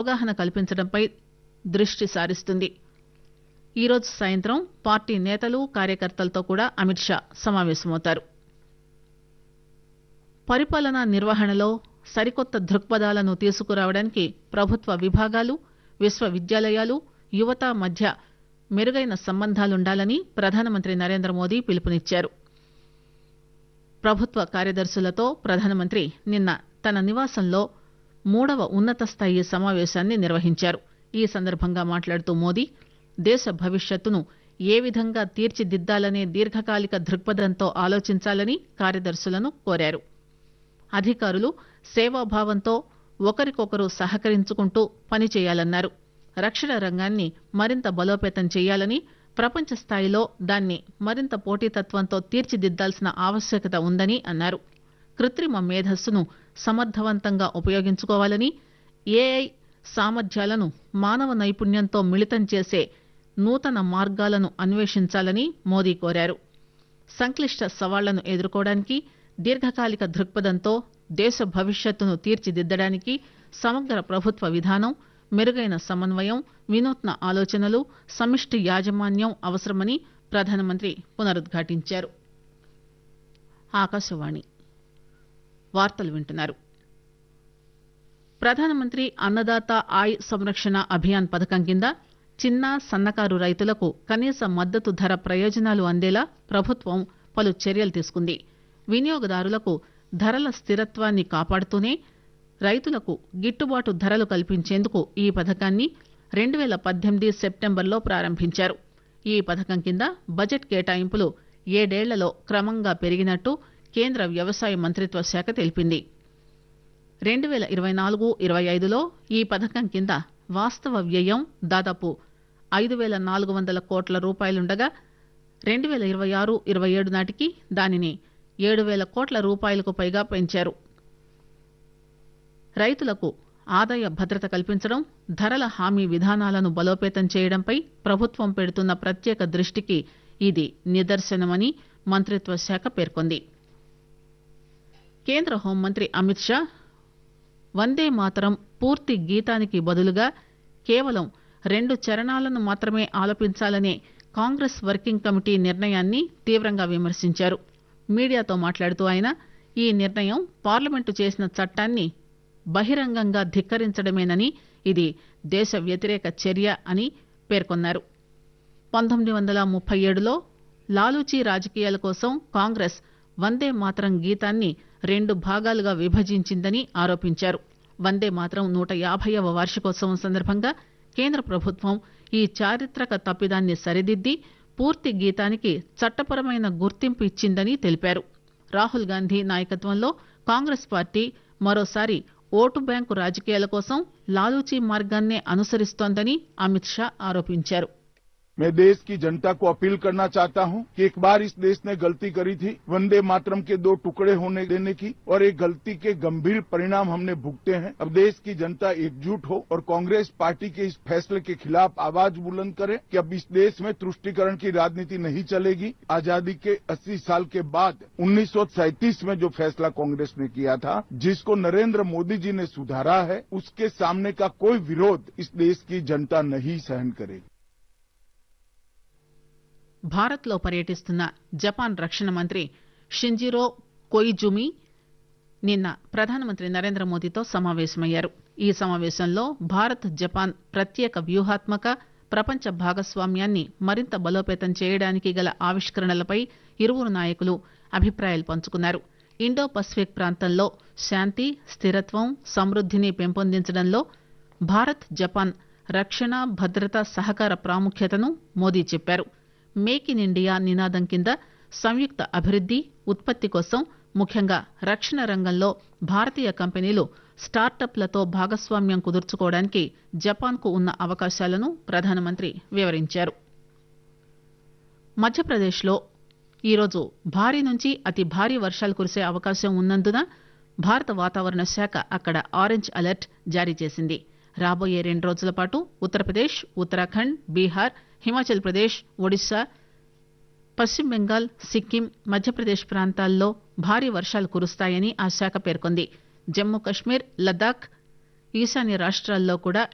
అవగాహన కల్పించడంపై దృష్టి సారిస్తుంది ఈరోజు సాయంత్రం పార్టీ నేతలు కార్యకర్తలతో కూడా అమిత్ షా సమావేశమవుతారు పరిపాలనా నిర్వహణలో సరికొత్త దృక్పథాలను తీసుకురావడానికి ప్రభుత్వ విభాగాలు విశ్వవిద్యాలయాలు యువత మధ్య మెరుగైన సంబంధాలుండాలని ప్రధానమంత్రి నరేంద్ర మోదీ పిలుపునిచ్చారు ప్రభుత్వ కార్యదర్శులతో ప్రధానమంత్రి నిన్న తన నివాసంలో మూడవ ఉన్నత స్థాయి సమావేశాన్ని నిర్వహించారు ఈ సందర్భంగా మాట్లాడుతూ మోదీ దేశ భవిష్యత్తును ఏ విధంగా తీర్చిదిద్దాలనే దీర్ఘకాలిక దృక్పథంతో ఆలోచించాలని కార్యదర్శులను కోరారు అధికారులు సేవాభావంతో ఒకరికొకరు సహకరించుకుంటూ పనిచేయాలన్నారు రక్షణ రంగాన్ని మరింత బలోపేతం చేయాలని ప్రపంచ స్థాయిలో దాన్ని మరింత పోటీతత్వంతో తీర్చిదిద్దాల్సిన ఆవశ్యకత ఉందని అన్నారు కృత్రిమ మేధస్సును సమర్థవంతంగా ఉపయోగించుకోవాలని ఏఐ సామర్థ్యాలను మానవ నైపుణ్యంతో మిళితం చేసే నూతన మార్గాలను అన్వేషించాలని మోదీ కోరారు సంక్లిష్ట సవాళ్లను ఎదుర్కోవడానికి దీర్ఘకాలిక దృక్పథంతో దేశ భవిష్యత్తును తీర్చిదిద్దడానికి సమగ్ర ప్రభుత్వ విధానం మెరుగైన సమన్వయం వినూత్న ఆలోచనలు సమిష్టి యాజమాన్యం అవసరమని ప్రధానమంత్రి పునరుద్ఘాటించారు ఆకాశవాణి వార్తలు వింటున్నారు ప్రధానమంత్రి అన్నదాత ఆయ్ సంరక్షణ అభియాన్ పథకం కింద చిన్న సన్నకారు రైతులకు కనీస మద్దతు ధర ప్రయోజనాలు అందేలా ప్రభుత్వం పలు చర్యలు తీసుకుంది వినియోగదారులకు ధరల స్థిరత్వాన్ని కాపాడుతూనే రైతులకు గిట్టుబాటు ధరలు కల్పించేందుకు ఈ పథకాన్ని రెండు పేల పద్దెనిమిది సెప్టెంబర్లో ప్రారంభించారు ఈ పథకం కింద బడ్జెట్ కేటాయింపులు ఏడేళ్లలో క్రమంగా పెరిగినట్టు కేంద్ర వ్యవసాయ మంత్రిత్వ శాఖ తెలిపింది రెండు పేల ఇరవై నాలుగు ఇరవై ఐదులో ఈ పథకం కింద వాస్తవ వ్యయం దాదాపు ఐదు పేల నాలుగు వందల కోట్ల రూపాయలుండగా రెండు పేల ఇరవై ఆరు ఇరవై ఏడు నాటికి దానిని ఏడు పేల కోట్ల రూపాయలకు పైగా పెంచారు రైతులకు ఆదాయ భద్రత కల్పించడం ధరల హామీ విధానాలను బలోపేతం చేయడంపై ప్రభుత్వం పెడుతున్న ప్రత్యేక దృష్టికి ఇది నిదర్శనమని మంత్రిత్వ శాఖ పేర్కొంది కేంద్ర హోంమంత్రి అమిత్ షా వందే మాతరం పూర్తి గీతానికి బదులుగా కేవలం రెండు చరణాలను మాత్రమే ఆలపించాలనే కాంగ్రెస్ వర్కింగ్ కమిటీ నిర్ణయాన్ని తీవ్రంగా విమర్శించారు మీడియాతో మాట్లాడుతూ ఆయన ఈ నిర్ణయం పార్లమెంటు చేసిన చట్టాన్ని బహిరంగంగా ధిక్కరించడమేనని ఇది దేశ వ్యతిరేక చర్య అని పేర్కొన్నారు పంతొమ్మిది వందల ముప్పై ఏడులో లాలూచీ రాజకీయాల కోసం కాంగ్రెస్ వందే మాతరం గీతాన్ని రెండు భాగాలుగా విభజించిందని ఆరోపించారు వందే మాతరం నూట యాభైవ వార్షికోత్సవం సందర్భంగా కేంద్ర ప్రభుత్వం ఈ చారిత్రక తప్పిదాన్ని సరిదిద్ది పూర్తి గీతానికి చట్టపరమైన గుర్తింపు ఇచ్చిందని తెలిపారు రాహుల్ గాంధీ నాయకత్వంలో కాంగ్రెస్ పార్టీ మరోసారి ఓటు బ్యాంకు రాజకీయాల కోసం లాలూచీ మార్గాన్నే అనుసరిస్తోందని అమిత్ షా ఆరోపించారు मैं देश की जनता को अपील करना चाहता हूं कि एक बार इस देश ने गलती करी थी वंदे मातरम के दो टुकड़े होने देने की और एक गलती के गंभीर परिणाम हमने भुगते हैं अब देश की जनता एकजुट हो और कांग्रेस पार्टी के इस फैसले के खिलाफ आवाज बुलंद करे कि अब इस देश में तुष्टिकरण की राजनीति नहीं चलेगी आजादी के 80 साल के बाद उन्नीस में जो फैसला कांग्रेस ने किया था जिसको नरेंद्र मोदी जी ने सुधारा है उसके सामने का कोई विरोध इस देश की जनता नहीं सहन करेगी భారత్లో పర్యటిస్తున్న జపాన్ రక్షణ మంత్రి షింజిరో కొయిజుమి నిన్న ప్రధానమంత్రి నరేంద్ర మోదీతో సమావేశమయ్యారు ఈ సమావేశంలో భారత్ జపాన్ ప్రత్యేక వ్యూహాత్మక ప్రపంచ భాగస్వామ్యాన్ని మరింత బలోపేతం చేయడానికి గల ఆవిష్కరణలపై ఇరువురు నాయకులు అభిప్రాయాలు పంచుకున్నారు ఇండో పసిఫిక్ ప్రాంతంలో శాంతి స్థిరత్వం సమృద్దిని పెంపొందించడంలో భారత్ జపాన్ రక్షణ భద్రత సహకార ప్రాముఖ్యతను మోదీ చెప్పారు మేక్ ఇన్ ఇండియా నినాదం కింద సంయుక్త అభివృద్ది ఉత్పత్తి కోసం ముఖ్యంగా రక్షణ రంగంలో భారతీయ కంపెనీలు స్టార్టప్లతో భాగస్వామ్యం కుదుర్చుకోవడానికి జపాన్ కు ఉన్న అవకాశాలను ప్రధానమంత్రి వివరించారు మధ్యప్రదేశ్లో ఈరోజు భారీ నుంచి అతి భారీ వర్షాలు కురిసే అవకాశం ఉన్నందున భారత వాతావరణ శాఖ అక్కడ ఆరెంజ్ అలర్ట్ జారీ చేసింది రాబోయే రెండు రోజుల పాటు ఉత్తరప్రదేశ్ ఉత్తరాఖండ్ బీహార్ హిమాచల్ ప్రదేశ్ ఒడిశా పశ్చిమ బెంగాల్ సిక్కిం మధ్యప్రదేశ్ ప్రాంతాల్లో భారీ వర్షాలు కురుస్తాయని ఆ శాఖ పేర్కొంది జమ్మూ కశ్మీర్ లద్దాఖ్ ఈశాన్య రాష్ట్రాల్లో కూడా